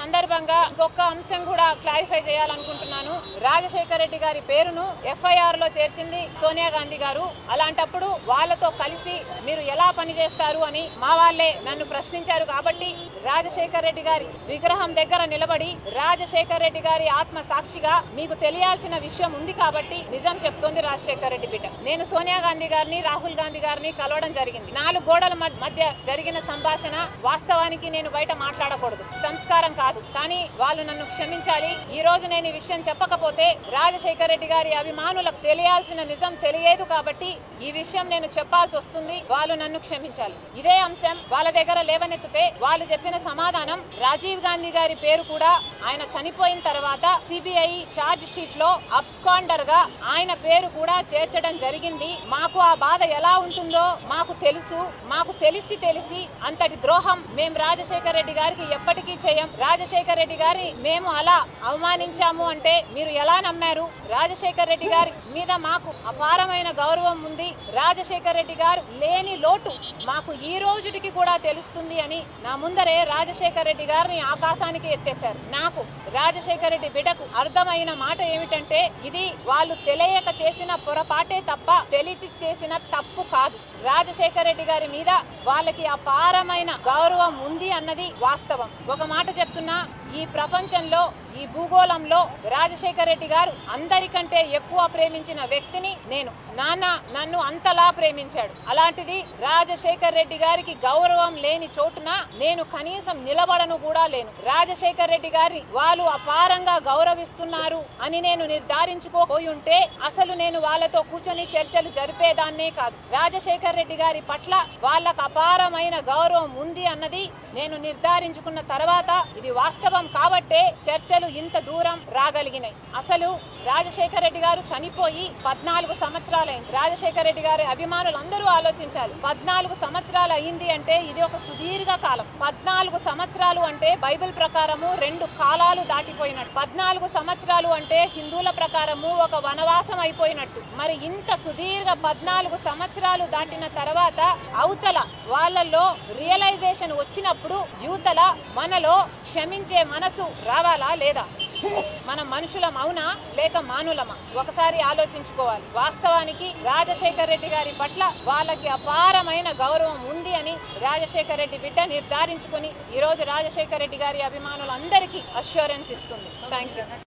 సందర్భంగా ఇంకొక అంశం కూడా క్లారిఫై చేయాలనుకుంటున్నాను రాజశేఖర రెడ్డి గారి పేరును ఎఫ్ఐఆర్ లో చేర్చింది సోనియా గాంధీ గారు అలాంటప్పుడు వాళ్ళతో కలిసి మీరు ఎలా పనిచేస్తారు అని మా వాళ్ళే నన్ను ప్రశ్నించారు కాబట్టి రాజశేఖర రెడ్డి గారి విగ్రహం దగ్గర నిలబడి రాజశేఖర రెడ్డి గారి ఆత్మ సాక్షిగా మీకు తెలియాల్సిన విషయం ఉంది కాబట్టి నిజం చెప్తోంది రాజశేఖర రెడ్డి బిడ్డ నేను సోనియా గాంధీ గారిని రాహుల్ గాంధీ గారిని కలవడం జరిగింది నాలుగు గోడల మధ్య- మధ్య జరిగిన సంభాషణ వాస్తవానికి నేను బయట మాట్లాడకూడదు సంస్కారం కాదు కానీ వాళ్ళు నన్ను క్షమించాలి ఈ రోజు నేను ఈ విషయం చెప్పకపోతే రాజశేఖర రెడ్డి గారి అభిమానులకు తెలియాల్సిన నిజం తెలియదు కాబట్టి ఈ విషయం నేను చెప్పాల్సి వస్తుంది వాళ్ళు నన్ను క్షమించాలి ఇదే అంశం వాళ్ళ దగ్గర లేవనెత్తితే వాళ్ళు చెప్పిన సమాధానం రాజీవ్ గాంధీ గారి పేరు కూడా ఆయన చనిపోయిన తర్వాత సిబిఐ చార్జ్ షీట్ లో అబ్స్కాండర్ గా ఆయన పేరు కూడా చేర్చడం జరిగింది మాకు ఆ బాధ ఎలా ఉంటుందో మాకు తెలుసు మాకు తెలిసి తెలిసి అంతటి ద్రోహం మేము రాజశేఖర రెడ్డి గారికి ఎప్పటికీ చేయం రాజశేఖర రెడ్డి గారి మేము అలా అవమానించాము అంటే మీరు ఎలా నమ్మారు రాజశేఖర రెడ్డి గారి మీద మాకు అపారమైన గౌరవం ఉంది రాజశేఖర రెడ్డి గారు లేని లోటు మాకు ఈ రోజుటికి కూడా తెలుస్తుంది అని నా ముందరే రాజశేఖర రెడ్డి గారిని ఆకాశానికి ఎత్తేశారు నాకు రాజశేఖర రెడ్డి బిడ్డకు అర్థమైన మాట ఏమిటంటే ఇది వాళ్ళు తెలియక చేసిన పొరపాటే తప్ప తెలిసి చేసిన తప్పు కాదు రాజశేఖర రెడ్డి గారి మీద వాళ్ళకి అపారమైన గౌరవం ఉంది అన్నది వాస్తవం ఒక మాట చెప్తున్నా ఈ ప్రపంచంలో ఈ భూగోళంలో రాజశేఖర రెడ్డి గారు అందరికంటే ఎక్కువ ప్రేమించిన వ్యక్తిని నేను నాన్న నన్ను అంతలా ప్రేమించాడు అలాంటిది రాజశేఖర రెడ్డి గారికి గౌరవం లేని చోటున నేను కనీసం నిలబడను కూడా లేను రాజశేఖర రెడ్డి గారి వాళ్ళు అపారంగా గౌరవిస్తున్నారు అని నేను నిర్ధారించుకోపోయి ఉంటే అసలు నేను వాళ్ళతో కూర్చొని చర్చలు జరిపేదాన్నే కాదు రాజశేఖర రెడ్డి గారి పట్ల వాళ్ళకు అపారమైన గౌరవం ఉంది అన్నది నేను నిర్ధారించుకున్న తర్వాత ఇది వాస్తవం కాబట్టే చర్చలు ఇంత దూరం రాగలిగినాయి అసలు రాజశేఖర రెడ్డి గారు చనిపోయి పద్నాలుగు సంవత్సరాలైంది రాజశేఖర రెడ్డి గారి అభిమానులు అందరూ ఆలోచించాలి పద్నాలుగు సంవత్సరాలు అయింది అంటే ఇది ఒక సుదీర్ఘ కాలం పద్నాలుగు సంవత్సరాలు అంటే బైబిల్ ప్రకారము రెండు కాలాలు దాటిపోయినట్టు పద్నాలుగు సంవత్సరాలు అంటే హిందువుల ప్రకారము ఒక వనవాసం అయిపోయినట్టు మరి ఇంత సుదీర్ఘ పద్నాలుగు సంవత్సరాలు దాటిన తర్వాత అవతల వాళ్ళలో రియలైజేషన్ వచ్చినప్పుడు యువతల మనలో క్షమించే మనసు రావాలా లేదా మన మనుషులం అవునా లేక మానులమా ఒకసారి ఆలోచించుకోవాలి వాస్తవానికి రాజశేఖర్ రెడ్డి గారి పట్ల వాళ్ళకి అపారమైన గౌరవం ఉంది అని రాజశేఖర్ రెడ్డి బిడ్డ నిర్ధారించుకుని ఈ రోజు రాజశేఖర్ రెడ్డి గారి అభిమానులందరికీ అష్యూరెన్స్ ఇస్తుంది థ్యాంక్ యూ